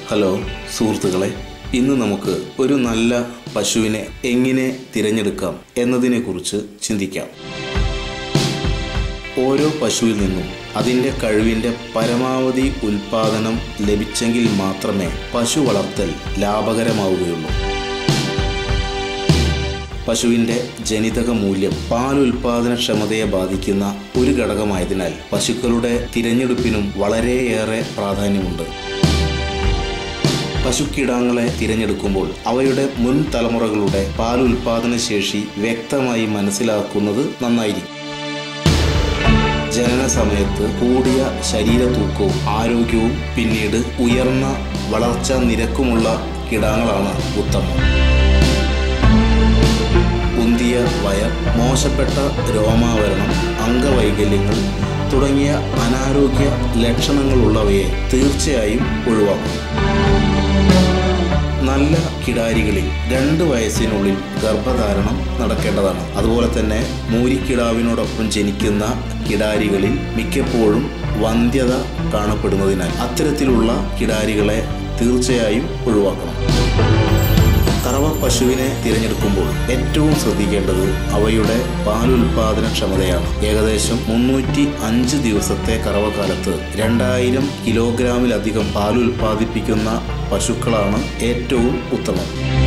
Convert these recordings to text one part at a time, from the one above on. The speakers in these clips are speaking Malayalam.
ഹലോ സുഹൃത്തുക്കളെ ഇന്ന് നമുക്ക് ഒരു നല്ല പശുവിനെ എങ്ങനെ തിരഞ്ഞെടുക്കാം എന്നതിനെക്കുറിച്ച് ചിന്തിക്കാം ഓരോ പശുവിൽ നിന്നും അതിൻ്റെ കഴിവിൻ്റെ പരമാവധി ഉൽപാദനം ലഭിച്ചെങ്കിൽ മാത്രമേ പശു വളർത്തൽ ലാഭകരമാവുകയുള്ളൂ പശുവിൻ്റെ ജനിതക മൂല്യം പാലുൽപാദനക്ഷമതയെ ബാധിക്കുന്ന ഒരു ഘടകമായതിനാൽ പശുക്കളുടെ തിരഞ്ഞെടുപ്പിനും വളരെയേറെ പ്രാധാന്യമുണ്ട് പശുക്കിടാങ്ങളെ തിരഞ്ഞെടുക്കുമ്പോൾ അവയുടെ മുൻ തലമുറകളുടെ പാലുൽപാദന ശേഷി വ്യക്തമായി മനസ്സിലാക്കുന്നത് നന്നായിരിക്കും ജനന സമയത്ത് കൂടിയ ശരീര തൂക്കവും ആരോഗ്യവും പിന്നീട് ഉയർന്ന വളർച്ചാ നിരക്കുമുള്ള കിടാങ്ങളാണ് ഉത്തമം ഉന്തിയ വയർ മോശപ്പെട്ട രോമാവരണം അംഗവൈകല്യങ്ങൾ തുടങ്ങിയ അനാരോഗ്യ ലക്ഷണങ്ങളുള്ളവയെ തീർച്ചയായും ഒഴിവാക്കും നല്ല കിടാരികളിൽ രണ്ട് വയസ്സിനുള്ളിൽ ഗർഭധാരണം നടക്കേണ്ടതാണ് അതുപോലെ തന്നെ മൂരിക്കിടാവിനോടൊപ്പം ജനിക്കുന്ന കിടാരികളിൽ മിക്കപ്പോഴും വന്ധ്യത കാണപ്പെടുന്നതിനാൽ അത്തരത്തിലുള്ള കിടാരികളെ തീർച്ചയായും ഒഴിവാക്കണം കറവ പശുവിനെ തിരഞ്ഞെടുക്കുമ്പോൾ ഏറ്റവും ശ്രദ്ധിക്കേണ്ടത് അവയുടെ പാലുൽപാദന ക്ഷമതയാണ് ഏകദേശം മുന്നൂറ്റി അഞ്ച് ദിവസത്തെ കറവക്കാലത്ത് രണ്ടായിരം കിലോഗ്രാമിലധികം പാലുൽപാദിപ്പിക്കുന്ന പശുക്കളാണ് ഏറ്റവും ഉത്തമം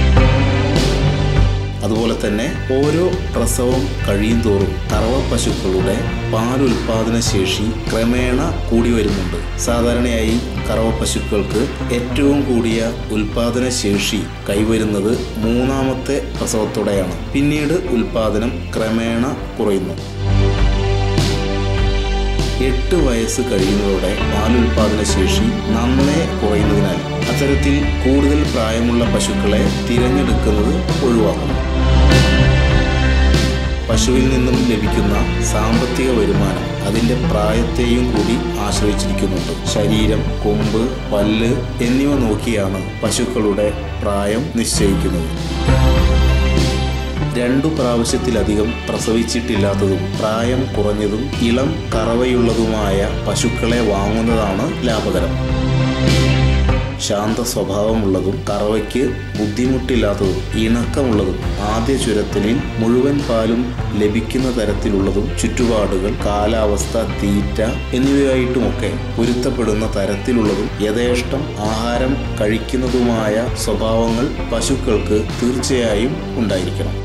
അതുപോലെ തന്നെ ഓരോ പ്രസവം കഴിയും തോറും കറവ പശുക്കളുടെ പാലുൽപാദന ശേഷി ക്രമേണ കൂടി വരുന്നുണ്ട് സാധാരണയായി കറവ പശുക്കൾക്ക് ഏറ്റവും കൂടിയ ഉൽപാദന ശേഷി കൈവരുന്നത് മൂന്നാമത്തെ പ്രസവത്തോടെയാണ് പിന്നീട് ഉൽപാദനം ക്രമേണ കുറയുന്നു എട്ട് വയസ്സ് കഴിയുന്നതോടെ പാലുൽപാദന ശേഷി നന്നേ കുറയുന്നതിനാൽ അത്തരത്തിൽ കൂടുതൽ പ്രായമുള്ള പശുക്കളെ തിരഞ്ഞെടുക്കുന്നത് ഒഴിവാക്കണം പശുവിൽ നിന്നും ലഭിക്കുന്ന സാമ്പത്തിക വരുമാനം അതിൻ്റെ പ്രായത്തെയും കൂടി ആശ്രയിച്ചിരിക്കുന്നുണ്ട് ശരീരം കൊമ്പ് പല്ല് എന്നിവ നോക്കിയാണ് പശുക്കളുടെ പ്രായം നിശ്ചയിക്കുന്നത് രണ്ടു പ്രാവശ്യത്തിലധികം പ്രസവിച്ചിട്ടില്ലാത്തതും പ്രായം കുറഞ്ഞതും ഇളം കറവയുള്ളതുമായ പശുക്കളെ വാങ്ങുന്നതാണ് ലാഭകരം ശാന്ത സ്വഭാവമുള്ളതും കറവയ്ക്ക് ബുദ്ധിമുട്ടില്ലാത്തതും ഇണക്കമുള്ളതും ആദ്യ ചുരത്തലിൽ മുഴുവൻ പാലും ലഭിക്കുന്ന തരത്തിലുള്ളതും ചുറ്റുപാടുകൾ കാലാവസ്ഥ തീറ്റ എന്നിവയായിട്ടുമൊക്കെ പൊരുത്തപ്പെടുന്ന തരത്തിലുള്ളതും യഥേഷ്ടം ആഹാരം കഴിക്കുന്നതുമായ സ്വഭാവങ്ങൾ പശുക്കൾക്ക് തീർച്ചയായും ഉണ്ടായിരിക്കണം